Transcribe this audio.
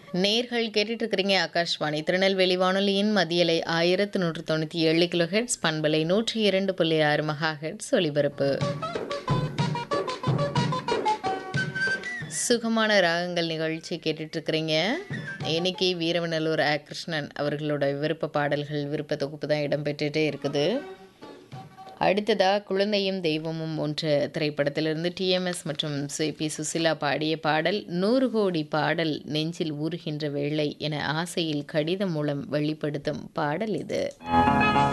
நேர்கள் கேட்டுட்டு இருக்கிறீங்க ஆகாஷ்வாணி திருநெல்வேலி வானொலியின் மதியலை ஆயிரத்து நூற்று தொண்ணூற்றி ஏழு கிலோ ஹெட்ஸ் பண்பலை நூற்றி இரண்டு புள்ளி ஆறு மகா ஹெட்ஸ் ஒலிபரப்பு சுகமான ராகங்கள் நிகழ்ச்சி கேட்டுட்டு இருக்கிறீங்க இன்னைக்கு வீரவநல்லூர் ஆ கிருஷ்ணன் அவர்களோட விருப்ப பாடல்கள் விருப்ப தொகுப்பு தான் இடம்பெற்றுட்டே இருக்குது அடுத்ததா குழந்தையும் தெய்வமும் ஒன்ற திரைப்படத்திலிருந்து டிஎம்எஸ் மற்றும் பி சுசிலா பாடிய பாடல் நூறு கோடி பாடல் நெஞ்சில் ஊறுகின்ற வேளை என ஆசையில் கடிதம் மூலம் வெளிப்படுத்தும் பாடல் இது